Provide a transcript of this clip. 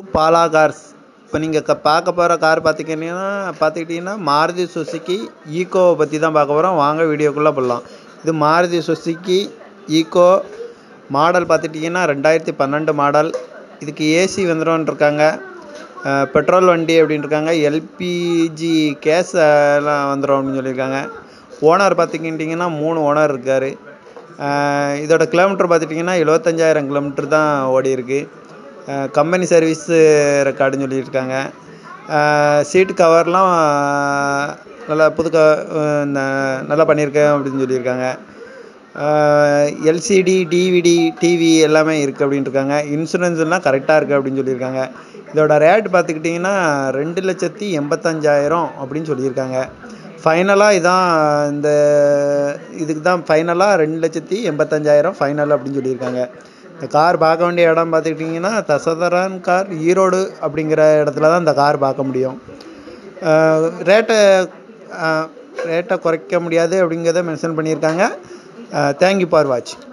Bala cars இப்போ நீங்கள் க பார்க்க போகிற கார் பார்த்துக்கிட்டிங்கன்னா பார்த்துக்கிட்டிங்கன்னா மாருதி சுசுக்கி ஈக்கோவை பற்றி தான் பார்க்க போகிறோம் வாங்க வீடியோக்குள்ளே போடலாம் இது மாருதி சுசுக்கி ஈக்கோ மாடல் பார்த்துட்டிங்கன்னா ரெண்டாயிரத்தி பன்னெண்டு மாடல் இதுக்கு ஏசி வந்துடும் இருக்காங்க பெட்ரோல் வண்டி அப்படின்னு இருக்காங்க எல்பிஜி கேஸ் எல்லாம் வந்துடும் அப்படின்னு சொல்லியிருக்காங்க ஓனர் பார்த்துக்கிட்டிங்கன்னா மூணு ஓனர் இருக்கார் இதோட கிலோமீட்டர் பார்த்துட்டிங்கன்னா எழுபத்தஞ்சாயிரம் கிலோமீட்டர் தான் ஓடி இருக்கு கம்பெனி சர்வீஸு ரெக்கார்டுன்னு சொல்லியிருக்காங்க சீட்டு கவர்லாம் நல்லா புது க ந- நல்லா பண்ணியிருக்கேன் அப்படின்னு சொல்லியிருக்காங்க எல்சிடி டிவிடி டிவி எல்லாமே இருக்குது அப்படின்ட்டு இருக்காங்க இன்சூரன்ஸ் எல்லாம் கரெக்டாக இருக்குது அப்படின்னு சொல்லியிருக்காங்க இதோட ரேட் பார்த்துக்கிட்டிங்கன்னா ரெண்டு லட்சத்தி எண்பத்தஞ்சாயிரம் அப்படின்னு சொல்லியிருக்காங்க ஃபைனலாக இதான் இந்த இதுக்கு தான் ஃபைனலாக ரெண்டு லட்சத்தி எண்பத்தஞ்சாயிரம் ஃபைனல் அப்படின்னு சொல்லியிருக்காங்க இந்த கார் பார்க்க வேண்டிய இடம் பார்த்துக்கிட்டிங்கன்னா தசதரன் கார் ஈரோடு அப்படிங்கிற இடத்துல தான் இந்த கார் பார்க்க முடியும் ரேட்டை ரேட்டை குறைக்க முடியாது அப்படிங்கிறத மென்ஷன் பண்ணியிருக்காங்க தேங்க்யூ ஃபார் வாட்ச்